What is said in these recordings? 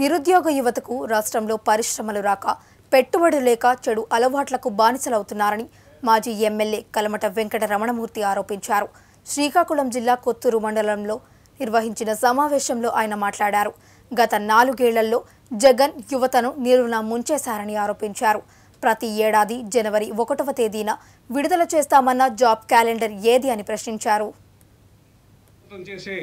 నిరుద్యోగ యువతకు రాష్ట్రంలో పరిశ్రమలు రాక పెట్టుబడులు లేక చెడు అలవాట్లకు బానిసలవుతున్నారని మాజీ ఎమ్మెల్యే కలమట వెంకట రమణమూర్తి ఆరోపించారు శ్రీకాకుళం జిల్లా కొత్తూరు మండలంలో నిర్వహించిన సమావేశంలో ఆయన మాట్లాడారు గత నాలుగేళ్లలో జగన్ యువతను నిలువున ముంచేశారని ఆరోపించారు ప్రతి ఏడాది జనవరి ఒకటవ తేదీన విడుదల చేస్తామన్న జాబ్ క్యాలెండర్ ఏది అని ప్రశ్నించారు ప్రభుత్వం చేసే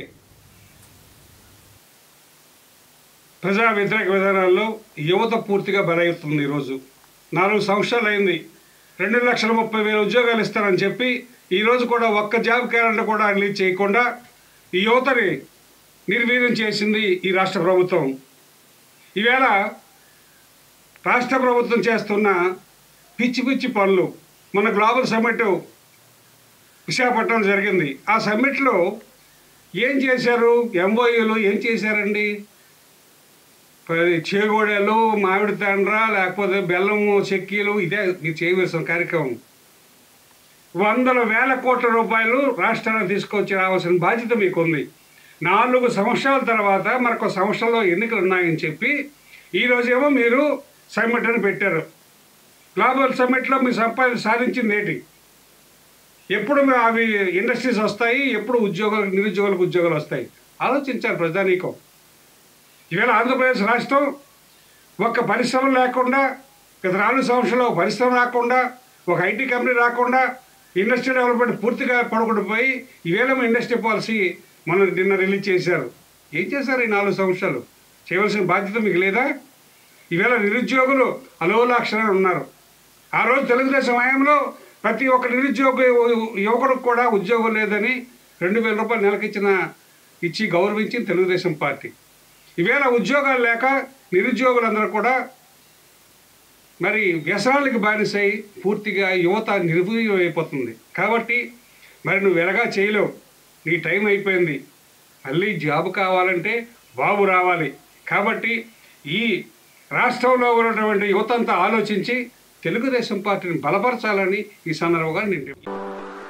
ప్రజా వ్యతిరేక విధానాల్లో యువత పూర్తిగా బలవుతుంది ఈరోజు నాలుగు సంవత్సరాలు అయింది రెండు లక్షల ముప్పై వేల ఉద్యోగాలు ఇస్తారని చెప్పి ఈరోజు కూడా ఒక్క జాబ్ క్యాలెండర్ కూడా రిలీజ్ చేయకుండా ఈ యువతని నిర్వీర్యం చేసింది ఈ రాష్ట్ర ప్రభుత్వం ఈవేళ రాష్ట్ర ప్రభుత్వం చేస్తున్న పిచ్చి పిచ్చి పనులు మన గ్లోబల్ సమ్మిట్ విశాఖపట్నం జరిగింది ఆ సమ్మిట్లో ఏం చేశారు ఎంఓయూలు ఏం చేశారండి ప- చేగోడలు మామిడి తండ్ర లేకపోతే బెల్లము చెక్కీలు ఇదే మీరు చేయవలసిన కార్యక్రమం వందల వేల కోట్ల రూపాయలు రాష్ట్రానికి తీసుకొచ్చి రావాల్సిన బాధ్యత మీకుంది నాలుగు సంవత్సరాల తర్వాత మరొక సంవత్సరంలో ఎన్నికలు ఉన్నాయని చెప్పి ఈరోజేమో మీరు సమ్మిట్ అని పెట్టారు గ్లోబల్ సమ్మిట్లో మీరు సంపాదన సాధించింది ఏంటి ఎప్పుడు మీ- అవి ఇండస్ట్రీస్ వస్తాయి ఎప్పుడు ఉద్యోగాలు నిరుద్యోగులకు ఉద్యోగాలు వస్తాయి ఆలోచించాలి ప్రజానీకం ఈవేళ ఆంధ్రప్రదేశ్ రాష్ట్రం ఒక్క పరిశ్రమ లేకుండా గత నాలుగు సంవత్సరాలు ఒక పరిశ్రమ రాకుండా ఒక ఐటీ కంపెనీ రాకుండా ఇండస్ట్రీ డెవలప్మెంట్ పూర్తిగా పడకుండా పోయి ఈవేళ ఇండస్ట్రీ పాలసీ మనం నిన్న రిలీజ్ చేశారు ఏం చేశారు ఈ నాలుగు సంవత్సరాలు చేయవలసిన బాధ్యత మీకు లేదా ఈవేళ నిరుద్యోగులు అలోలాక్షణాలు ఉన్నారు ఆ రోజు తెలుగుదేశం హయాంలో ప్రతి ఒక్క నిరుద్యోగ యువకుడికి కూడా ఉద్యోగం లేదని రెండు వేల రూపాయలు నెలకిచ్చిన ఇచ్చి గౌరవించింది తెలుగుదేశం పార్టీ ఈవేళ ఉద్యోగాలు లేక నిరుద్యోగులందరూ కూడా మరి వ్యసనాలకు బానిసై పూర్తిగా యువత నిర్వీర్యం అయిపోతుంది కాబట్టి మరి నువ్వు ఎలాగా చేయలేవు నీ టైం అయిపోయింది మళ్ళీ జాబ్ కావాలంటే బాబు రావాలి కాబట్టి ఈ రాష్ట్రంలో ఉన్నటువంటి యువత అంతా ఆలోచించి తెలుగుదేశం పార్టీని బలపరచాలని ఈ సందర్భంగా నేను